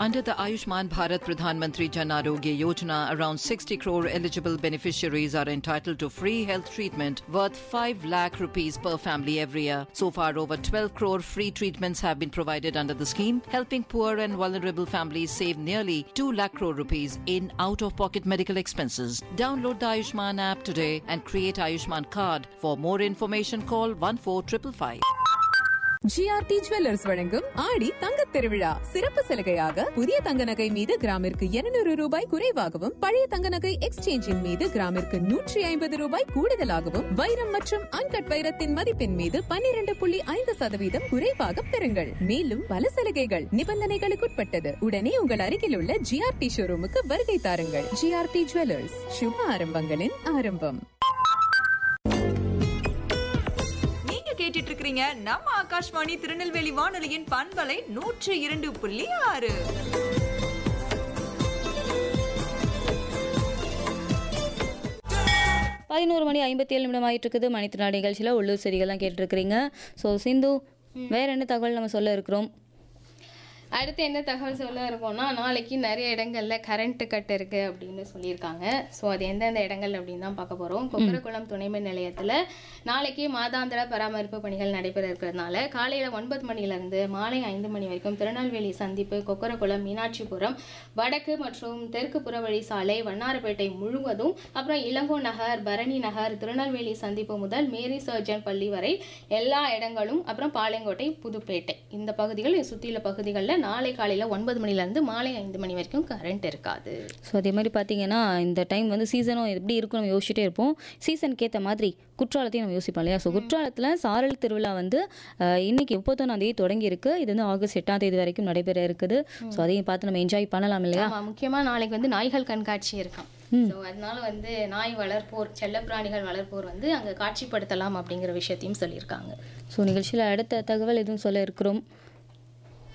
Under the Ayushman Bharat Pradhan Mantri Jan Arogya Yojana, around 60 crore eligible beneficiaries are entitled to free health treatment worth 5 lakh rupees per family every year. So far, over 12 crore free treatments have been provided under the scheme, helping poor and vulnerable families save nearly 2 lakh crore rupees in out-of-pocket medical expenses. Download the Ayushman app today and create Ayushman card. For more information, call 14555. GRT jewellers வழங்கும் ஆடி தங்க திருவிழா சிறப்பு சலுகையாக புதிய தங்க நகை மீது கிராமிற்கு 200 ரூபாய் குறைவாகவும் பழைய தங்க நகை எக்ஸ்சேஞ்சின் மீது கிராமிற்கு நூற்றி ஐம்பது ரூபாய் கூடுதலாகவும் வைரம் மற்றும் அன்கட் வைரத்தின் மதிப்பின் மீது 12.5% புள்ளி ஐந்து சதவீதம் குறைவாக பெறுங்கள் மேலும் பல சலுகைகள் நிபந்தனைகளுக்குட்பட்டது உடனே உங்கள் அருகில் உள்ள ஜிஆர்டி ஷோரூமுக்கு வருகை தாருங்கள் ஜிஆர்டி ஜுவல்லர்ஸ் சுப ஆரம்பங்களின் ஆரம்பம் நீங்க கேட்டுட்டு இருக்கிறீங்க நம்ம ஆகாஷ்வாணி திருநெல்வேலி வானொலியின் பண்பலை நூற்று இரண்டு புள்ளி ஆறு பதினோரு மணி ஐம்பத்தி ஏழு நிமிடம் ஆயிட்டு இருக்குது மணித்திருநாள் நிகழ்ச்சியில் உள்ளூர் செய்திகள்லாம் கேட்டிருக்கிறீங்க ஸோ சிந்து வேற என்ன தகவல் நம்ம சொல்ல இருக்கிறோம் அடுத்து என்ன தகவல் சொல்ல இருக்கோம்னா நாளைக்கு நிறைய இடங்கள்ல கரண்ட் கட் இருக்கு அப்படின்னு சொல்லியிருக்காங்க ஸோ அது எந்தெந்த இடங்கள் அப்படின்னு தான் பார்க்க போறோம் கொக்கரகுளம் துணைமின் நிலையத்துல நாளைக்கு மாதாந்திர பராமரிப்பு பணிகள் நடைபெற இருக்கிறதுனால காலையில ஒன்பது மணில இருந்து மாலை ஐந்து மணி வரைக்கும் திருநெல்வேலி சந்திப்பு கொக்கரகுளம் மீனாட்சிபுரம் வடக்கு மற்றும் தெற்கு புறவழி சாலை வண்ணாரப்பேட்டை முழுவதும் அப்புறம் இளங்கோ நகர் பரணி நகர் திருநெல்வேலி சந்திப்பு முதல் மேரி சர்ஜன் பள்ளி வரை எல்லா இடங்களும் அப்புறம் பாளையங்கோட்டை புதுப்பேட்டை இந்த பகுதிகள் சுற்றியுள்ள பகுதிகளில் நாளை காலையில் ஒன்பது மணிலேருந்து மாலை ஐந்து மணி வரைக்கும் கரண்ட் இருக்காது ஸோ அதே மாதிரி பார்த்தீங்கன்னா இந்த டைம் வந்து சீசனும் எப்படி இருக்கும் நம்ம யோசிச்சுட்டே இருப்போம் சீசனுக்கு ஏற்ற மாதிரி குற்றாலத்தையும் நம்ம யோசிப்போம் இல்லையா ஸோ குற்றாலத்தில் சாரல் திருவிழா வந்து அஹ், இன்னைக்கு முப்பத்தொன்னாம் தேதி தொடங்கி இருக்கு இது வந்து ஆகஸ்ட் எட்டாம் தேதி வரைக்கும் நடைபெற இருக்குது ஸோ அதையும் பார்த்து நம்ம என்ஜாய் பண்ணலாம் இல்லையா ஆமாம் முக்கியமாக நாளைக்கு வந்து நாய்கள் கண்காட்சி இருக்காம் ஸோ அதனால வந்து நாய் வளர்ப்போர் செல்லப்பிராணிகள் வளர்ப்போர் வந்து அங்கே காட்சிப்படுத்தலாம் அப்படிங்கிற விஷயத்தையும் சொல்லியிருக்காங்க ஸோ நிகழ்ச்சியில் அடுத்த தகவல் எதுவும் சொல்ல இருக்கிறோம்